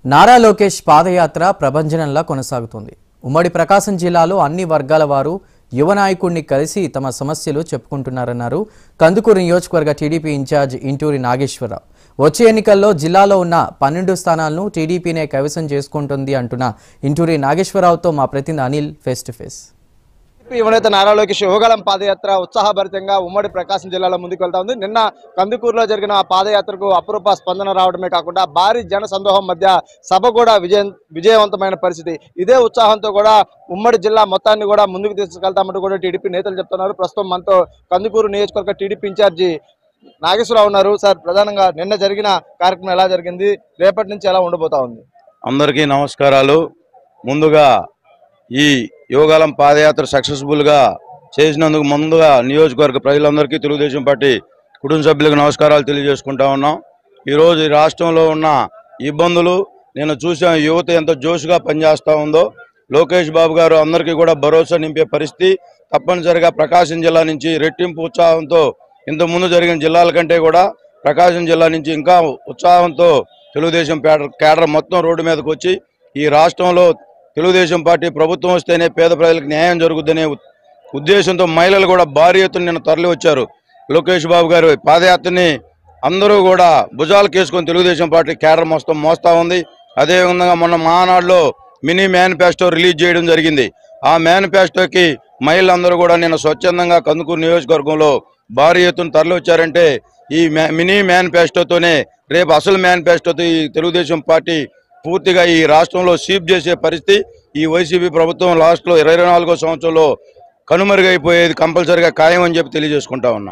నారా లోకేష్ పాదయాత్ర ప్రభంజనంలా కొనసాగుతుంది ఉమ్మడి ప్రకాశం జిల్లాలో అన్ని వర్గాల వారు యువ నాయకుడిని కలిసి తమ సమస్యలు చెప్పుకుంటున్నారన్నారు కందుకూరు నియోజకవర్గ టీడీపీ ఇన్ఛార్జ్ ఇంటూరి నాగేశ్వరరావు వచ్చే ఎన్నికల్లో జిల్లాలో ఉన్న పన్నెండు స్థానాలను టీడీపీనే కైవసం చేసుకుంటుంది అంటున్న ఇంటూరి నాగేశ్వరరావుతో మా ప్రతినిధి అనిల్ ఫేస్ టు ఫేస్ యువనేత నారా లోకేష్ యువగలం పాదయాత్ర ఉత్సాహభరితంగా ఉమ్మడి ప్రకాశం జిల్లాలో ముందుకు వెళ్తా ఉంది నిన్న కందుకూరులో జరిగిన ఆ పాదయాత్రకు అపురూప స్పందన రావడమే కాకుండా భారీ జన సందోహం మధ్య సభ కూడా విజయం విజయవంతమైన పరిస్థితి ఇదే ఉత్సాహంతో కూడా ఉమ్మడి జిల్లా మొత్తాన్ని కూడా ముందుకు తీసుకెళ్తామంటూ కూడా టీడీపీ నేతలు చెప్తున్నారు ప్రస్తుతం మనతో కందుకూరు నియోజకవర్గ టీడీపీ ఇన్ఛార్జి నాగేశ్వరరావు ఉన్నారు సార్ ప్రధానంగా నిన్న జరిగిన కార్యక్రమం ఎలా జరిగింది రేపటి నుంచి ఎలా ఉండబోతా ఉంది అందరికీ నమస్కారాలు ముందుగా ఈ యోగాలం పాదయాత్ర సక్సెస్ఫుల్గా చేసినందుకు ముందుగా నియోజకవర్గ ప్రజలందరికీ తెలుగుదేశం పార్టీ కుటుంబ సభ్యులకు నమస్కారాలు తెలియజేసుకుంటా ఉన్నాం ఈరోజు ఈ రాష్ట్రంలో ఉన్న ఇబ్బందులు నేను చూసాం యువత ఎంత జోష్గా పనిచేస్తూ ఉందో లోకేష్ బాబు గారు అందరికీ కూడా భరోసా నింపే పరిస్థితి తప్పనిసరిగా ప్రకాశం జిల్లా నుంచి రెట్టింపు ఉత్సాహంతో ఇంతకుముందు జరిగిన జిల్లాల కంటే కూడా ప్రకాశం జిల్లా నుంచి ఇంకా ఉత్సాహంతో తెలుగుదేశం పేడ- కేడర్ మొత్తం రోడ్డు మీదకి వచ్చి ఈ రాష్ట్రంలో తెలుగుదేశం పార్టీ ప్రభుత్వం వస్తేనే పేద ప్రజలకు న్యాయం జరుగుద్దనే ఉ- ఉద్దేశంతో మహిళలు కూడా భారీ ఎత్తున నిన్న తరలి వచ్చారు లోకేష్ బాబు గారు పాదయాత్రని అందరూ కూడా భుజాలు కేసుకొని తెలుగుదేశం పార్టీ కేడర్ మొత్తం మోస్తా ఉంది అదేవిధంగా మొన్న మహానాడులో మినీ మేనిఫెస్టో రిలీజ్ చేయడం జరిగింది ఆ మేనిఫెస్టోకి మహిళలందరూ కూడా నిన్న స్వచ్ఛందంగా కందుకూరు నియోజకవర్గంలో భారీ ఎత్తున తరలి వచ్చారంటే ఈ మే- మినీ మేనిఫెస్టోతోనే రేపు అసలు మేనిఫెస్టోతో ఈ తెలుగుదేశం పార్టీ పూర్తిగా ఈ రాష్ట్రంలో సీప్ చేసే పరిస్థితి ఈ వైసీపీ ప్రభుత్వం లాస్ట్లో ఇరవై నాలుగో సంవత్సరంలో కనుమరుగైపోయేది కంపల్సరిగా ఖాయం అని చెప్పి తెలియజేసుకుంటా ఉన్నా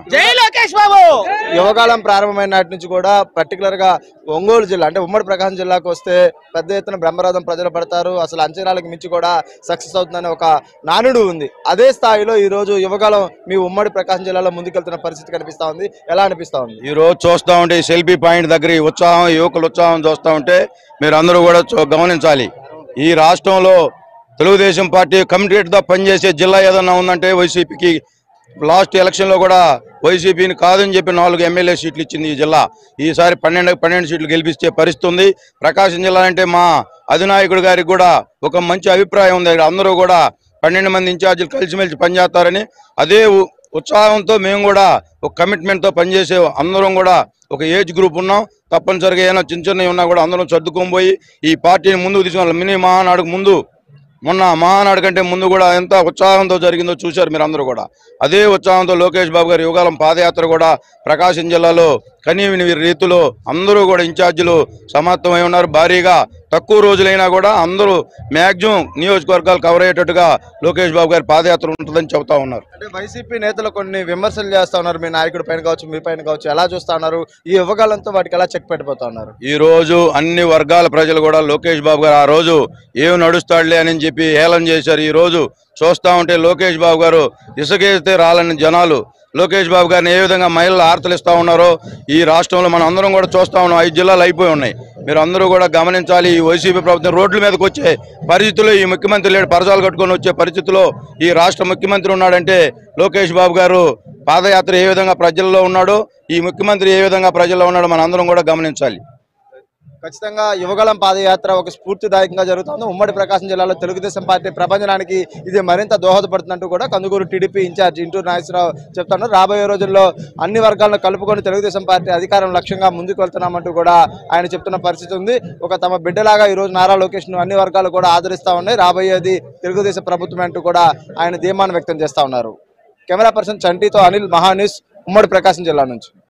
యువకాలం ప్రారంభమైన నాటి నుంచి కూడా పర్టికులర్ గా ఒంగోలు జిల్లా అంటే ఉమ్మడి ప్రకాశం జిల్లాకు వస్తే పెద్ద ఎత్తున బ్రహ్మరథం ప్రజలు పడతారు అసలు అంచనాలకు మించి కూడా సక్సెస్ అవుతుందనే ఒక నానుడు ఉంది అదే స్థాయిలో ఈ రోజు యువకాలం మీ ఉమ్మడి ప్రకాశం జిల్లాలో ముందుకెళ్తున్న పరిస్థితి కనిపిస్తా ఉంది ఎలా అనిపిస్తా ఉంది ఈ రోజు చూస్తా ఉంటే ఈ సెల్ఫీ పాయింట్ దగ్గర ఈ ఉత్సాహం యువకుల ఉత్సాహం చూస్తా ఉంటే మీరు అందరూ కూడా చూ- గమనించాలి ఈ రాష్ట్రంలో తెలుగుదేశం పార్టీ కమిటెడ్ గా పనిచేసే జిల్లా ఏదన్నా ఉందంటే వైసీపీకి లాస్ట్ ఎలక్షన్ లో కూడా వైసీపీని కాదని చెప్పి నాలుగు ఎమ్మెల్యే సీట్లు ఇచ్చింది ఈ జిల్లా ఈసారి పన్నెండు పన్నెండు సీట్లు గెలిపిస్తే పరిస్థితి ఉంది ప్రకాశం జిల్లా అంటే మా అధినాయకుడు గారికి కూడా ఒక మంచి అభిప్రాయం ఉంది అందరూ కూడా పన్నెండు మంది ఇన్ఛార్జీలు కలిసిమెలిసి పనిచేస్తారని అదే ఉ- ఉత్సాహంతో మేము కూడా ఒక కమిట్మెంట్ తో పనిచేసే అందరం కూడా ఒక ఏజ్ గ్రూప్ ఉన్నాం తప్పనిసరిగా ఏమైనా చిన్న చిన్నవి ఉన్నా కూడా అందరం సర్దుకొని పోయి ఈ పార్టీని ముందుకు తీసుకుని మినీ మహానాడుకు ముందు మొన్న మహానాడు కంటే ముందు కూడా ఎంత ఉత్సాహంతో జరిగిందో చూశారు మీరు అందరూ కూడా అదే ఉత్సాహంతో లోకేష్ బాబు గారి యువకాలం పాదయాత్ర కూడా ప్రకాశం జిల్లాలో కనీవిని రీతిలో అందరూ కూడా ఇన్ఛార్జీలు సమాప్తమై ఉన్నారు భారీగా తక్కువ రోజులైనా కూడా అందరూ మ్యాక్సిమం నియోజకవర్గాలు కవర్ అయ్యేటట్టుగా లోకేష్ బాబు గారి పాదయాత్ర ఉంటుందని చెబుతా ఉన్నారు అంటే వైసీపీ నేతలు కొన్ని విమర్శలు చేస్తా ఉన్నారు మీ నాయకుడి పైన కావచ్చు మీ పైన కావచ్చు ఎలా చూస్తా ఉన్నారు ఈ యువకాలంతో వాటికి ఎలా చెక్ పెట్టిపోతా ఉన్నారు ఈ రోజు అన్ని వర్గాల ప్రజలు కూడా లోకేష్ బాబు గారు ఆ రోజు ఏం నడుస్తాడులే అని చెప్పి హేళన చేశారు ఈ రోజు చూస్తా ఉంటే లోకేష్ బాబు గారు ఇసుకేస్తే రాలని జనాలు లోకేష్ బాబు గారిని ఏ విధంగా మహిళలు ఆర్తలిస్తా ఉన్నారో ఈ రాష్ట్రంలో మనం అందరం కూడా చూస్తా ఉన్నాం ఐదు జిల్లాలు అయిపోయి ఉన్నాయి మీరు అందరూ కూడా గమనించాలి ఈ వైసీపీ ప్రభుత్వం రోడ్ల మీదకి వచ్చే పరిస్థితుల్లో ఈ ముఖ్యమంత్రి లేడు పరసాలు కట్టుకొని వచ్చే పరిస్థితిలో ఈ రాష్ట్ర ముఖ్యమంత్రి ఉన్నాడంటే లోకేష్ బాబు గారు పాదయాత్ర ఏ విధంగా ప్రజల్లో ఉన్నాడో ఈ ముఖ్యమంత్రి ఏ విధంగా ప్రజల్లో ఉన్నాడో మనం అందరం కూడా గమనించాలి ఖచ్చితంగా యువగలం పాదయాత్ర ఒక స్ఫూర్తిదాయకంగా జరుగుతుంది ఉమ్మడి ప్రకాశం జిల్లాలో తెలుగుదేశం పార్టీ ప్రపంచనానికి ఇది మరింత దోహదపడుతుందంటూ కూడా కందుకూరు టీడీపీ ఇన్ఛార్జ్ ఇంటూరు నాగేశ్వరరావు చెప్తున్నారు రాబోయే రోజుల్లో అన్ని వర్గాలను కలుపుకొని తెలుగుదేశం పార్టీ అధికారం లక్ష్యంగా ముందుకు వెళ్తున్నామంటూ కూడా ఆయన చెప్తున్న పరిస్థితి ఉంది ఒక తమ బిడ్డలాగా ఈ రోజు నారా లోకేష్ ను అన్ని వర్గాలు కూడా ఆదరిస్తా ఉన్నాయి రాబోయేది తెలుగుదేశం ప్రభుత్వం అంటూ కూడా ఆయన ధీమాన్ని వ్యక్తం చేస్తా ఉన్నారు కెమెరా పర్సన్ చంటితో అనిల్ మహానిస్ ఉమ్మడి ప్రకాశం జిల్లా నుంచి